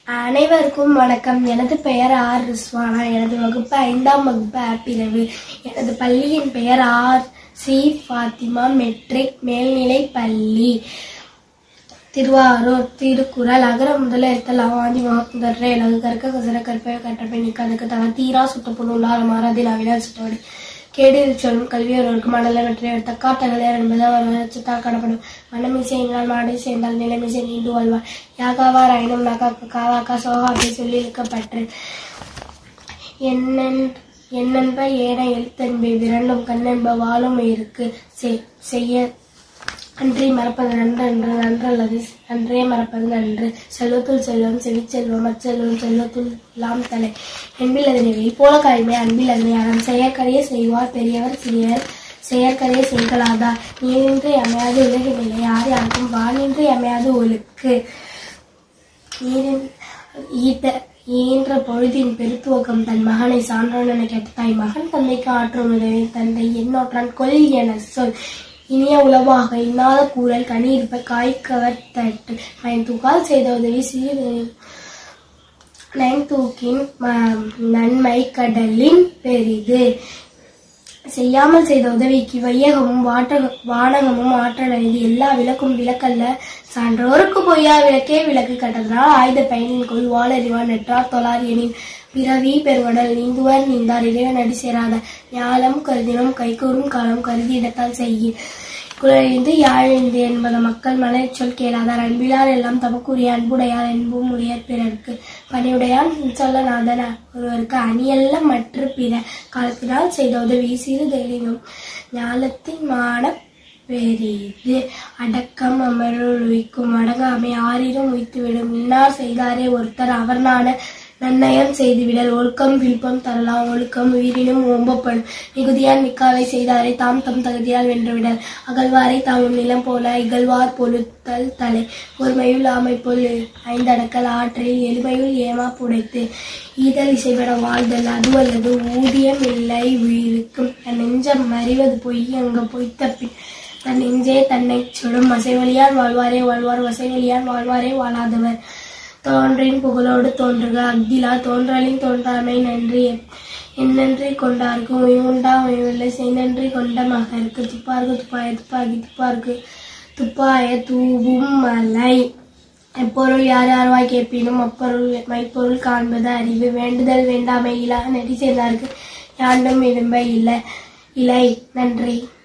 அனைவருக்கும் வணக்கம் எனது பெயர் ஆர் ரிஸ்வானா எனது வகுப்பு ஐந்தாம் வகுப்பு ஆப்பிரவு எனது பள்ளியின் பெயர் ஆர் ஸ்ரீ ஃபாத்திமா மெட்ரிக் மேல்நிலை பள்ளி திருவாரூர் திருக்குறள் அகர முதல எழுத்தல் அவாந்தி மகப்புதற்ற இலகு கற்க கசர கற்ப கற்றப்பை நிற்காதுக்கு தக தீரா சுட்டப்புண் உள்ளார மாறாதில் அவினால் சுட்டவடி கேடில் சொல்லும் கல்வியொருவருக்கு மணல வெற்றி தக்காட்டகலையர் என்பது அவர் வளர்ச்சித்தால் காணப்படும் மனமிசை என்றால் மாடை சேர்ந்தால் நிலைமிசை நீண்டு வாழ்வார் யாகாவார் ஐனம் நகாக்கு காவாக்கா சோகாக்கை சொல்லி இழுக்கப்பட்டு என்னென் என்னென்ப ஏன எழுத்தென்பை விரண்டும் கண்ணென்ப வாழும் இருக்கு செ- செய்ய அன்றே மறப்பது நன்று என்று நன்றல்லது அன்றே மறப்பது நன்று செல்வத்துள் செல்வம் செவிச்செல்வம் அச்செல்வம் செல்வத்துள் எல்லாம் தலை என்பில் அதனை போல காய்மை அன்பில் அதனை அறம் செயற்கரையே செய்வார் பெரியவர் சிறியவர் செயற்கரையே செய்கலாதா நீரின்றி அமையாது உலகினில்லை யார் யாருக்கும் வானின்றி அமையாது ஒழுக்கு நீரின் ஈட்ட ஈன்ற பொழுதின் பெருத்துவக்கம் தன் மகனை சான்றோன் என கேட்ட தாய் மகன் தந்தைக்கு ஆற்றும் உதவி தந்தை எண்ணோற்றான் கொல் என சொல் இனிய உளவாக இன்னாத கூறல் கனி இருப்ப காய்க்கவர் தட்டு பயன் தூக்கால் செய்த உதவி சிறு நயன் தூக்கின் ம- நன்மை கடலின் பெரிது செய்யாமல் செய்த உதவிக்கு வையகமும் வாட்டக வானகமும் ஆற்றல் அணிந்து எல்லா விளக்கும் விளக்கல்ல சான்றோருக்கு பொய்யா விளக்கே விளக்கு கட்டதனால் ஆயுத பயனின் கொள் வாழறிவான் நெற்றார் தொழார் எனின் பிறவி பெருவடல் நீந்துவர் நீந்தார் இறைவன் அடி சேராத ஞாலம் கருதினும் கைகூறும் காலம் கருதி இடத்தால் செய்ய குழறிந்து யாழிந்து என்பது மக்கள் மலர் சொல் கேளாதார் அன்பிலார் எல்லாம் தமக்குரிய அன்புடையார் என்பும் உடையார் பிறர்க்கு பணியுடையான் சொல்ல நாதன ஒருவருக்கு அணியல்ல மற்ற பிற காலத்தினால் செய்த உதவி சிறு தைரியம் ஞாலத்தின் மான பெரிது அடக்கம் அமருள் உய்க்கும் அடங்காமை ஆறிலும் உய்த்துவிடும் இன்னார் செய்தாரே ஒருத்தர் அவர் நாட நன்னயம் செய்துவிடல் ஒழுக்கம் விழுப்பம் தரலாம் ஒழுக்கம் உயிரினும் ஓம்பப்படும் மிகுதியால் மிக்காவை செய்தாரை தாம் தம் தகுதியால் வென்றுவிடல் அகழ்வாரை தாமும் நிலம் போல இகழ்வார் பொழுத்தல் தலை ஒருமையுள் ஆமை போல் ஐந்தடக்கல் ஆற்றில் எளிமையுள் ஏமா புடைத்து ஈதல் இசைபட வாழ்தல் அதுவல்லது ஊதியம் இல்லை உயிருக்கும் தன் நெஞ்சம் அறிவது பொய் அங்க பொய்த்த பின் தன் நெஞ்சே தன்னை சுடும் அசைவழியான் வாழ்வாரே வாழ்வார் வசைவழியான் வாழ்வாரே வாழாதவர் தோன்றின் புகழோடு தோன்றுக அக்திலா தோன்றலின் தோன்றாமை நன்றி என்னன்றி கொண்டார்க்கு உய்வுண்டா உய்வில்லை செய்நன்றி கொண்ட மகருக்கு துப்பார்க்கு துப்பாய துப்பாக்கி துப்பார்க்கு துப்பாய தூவும் மலை எப்பொருள் யார் யார்வாய் கேட்பினும் அப்பொருள் மைப்பொருள் காண்பது அறிவு வேண்டுதல் வேண்டாமை இலா நெறி செய்தார்க்கு யாண்டும் விரும்ப இல்லை இலை நன்றி